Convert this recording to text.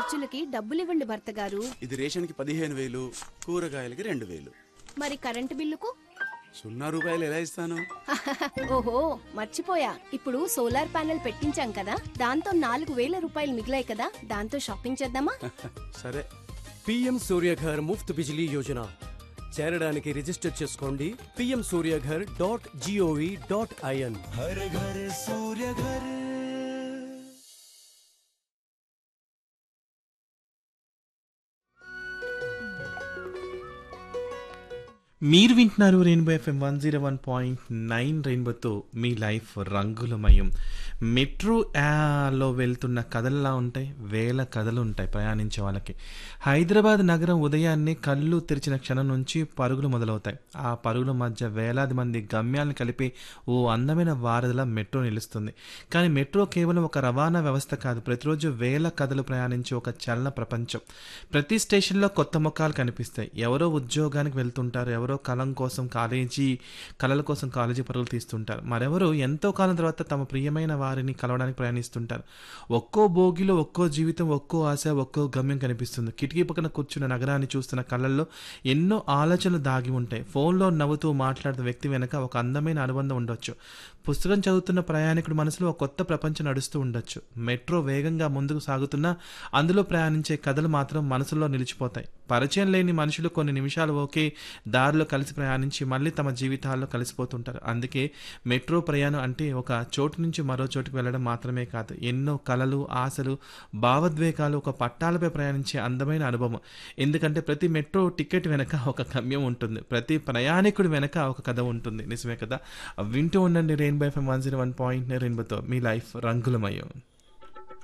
ఖర్చులకి డబ్బులు ఇవ్వండి భర్త గారు ఇది రేషన్కి పదిహేను వేలు కూరగాయలకి రెండు వేలు మరి కరెంటు బిల్లుకు సున్నా రూపాయలు ఎలా ఇస్తాను ఓహో మర్చిపోయా ఇప్పుడు సోలార్ ప్యానెల్ పెట్టించాం కదా దాంతో నాలుగు వేల రూపాయలు మిగిలాయి కదా దాంతో షాపింగ్ చేద్దామా సరే పిఎం సూర్యఘర్ ముఫ్త్ బిజిలీ యోజన చేరడానికి రిజిస్టర్ చేసుకోండి PM Suryaghar dot GOV dot IN మీరు వింటున్నారు rainbow FM one zero one point nine రెయిన్బోతో మీ లైఫ్ రంగులమయం మెట్రో లో వెళ్తున్న కథల్లా ఉంటాయి వేల కథలు ఉంటాయి ప్రయాణించే వాళ్ళకి హైదరాబాద్ నగరం ఉదయాన్నే కళ్ళు తెరిచిన క్షణం నుంచి పరుగులు మొదలవుతాయి ఆ పరుగుల మధ్య వేలాది మంది గమ్యాలను కలిపి ఓ అందమైన వారధిలా మెట్రో నిలుస్తుంది కానీ మెట్రో కేవలం ఒక రవాణా వ్యవస్థ కాదు ప్రతిరోజు వేల కథలు ప్రయాణించే ఒక చలన ప్రపంచం ప్రతి స్టేషన్లో కొత్త ముఖాలు కనిపిస్తాయి ఎవరో ఉద్యోగానికి వెళ్తుంటారు ఎవరో కలం కోసం కాలేజీ కళల కోసం కాలేజీ పరుగులు తీస్తుంటారు మరెవరో ఎంతో కాలం తర్వాత తమ ప్రియమైన వారిని కలవడానికి ప్రయాణిస్తుంటారు ఒక్కో భోగిలో ఒక్కో జీవితం ఒక్కో ఆశ ఒక్కో గమ్యం కనిపిస్తుంది కిటికీ పక్కన కూర్చున్న నగరాన్ని చూస్తున్న కళ్ళల్లో ఎన్నో ఆలోచనలు దాగి ఉంటాయి ఫోన్లో నవ్వుతూ మాట్లాడుతున్న వ్యక్తి వెనక ఒక అందమైన అనుబంధం ఉండొచ్చు పుస్తకం చదువుతున్న ప్రయాణికుడి మనసులో ఒక కొత్త ప్రపంచం నడుస్తూ ఉండొచ్చు మెట్రో వేగంగా ముందుకు సాగుతున్నా అందులో ప్రయాణించే కథలు మాత్రం మనసులో నిలిచిపోతాయి పరిచయం లేని మనుషులు కొన్ని నిమిషాలు ఒకే దారిలో కలిసి ప్రయాణించి మళ్ళీ తమ జీవితాల్లో కలిసిపోతుంటారు అందుకే మెట్రో ప్రయాణం అంటే ఒక చోటు నుంచి మరో చోటుకు వెళ్ళడం మాత్రమే కాదు ఎన్నో కలలు ఆశలు భావోద్వేగాలు ఒక పట్టాలపై ప్రయాణించే అందమైన అనుభవం ఎందుకంటే ప్రతి మెట్రో టికెట్ వెనక ఒక గమ్యం ఉంటుంది ప్రతి ప్రయాణికుడి వెనక ఒక కథ ఉంటుంది నిజమే కదా వింటూ ఉండండి rainbow FM one zero one point రెయిన్బోతో మీ లైఫ్ రంగులమయం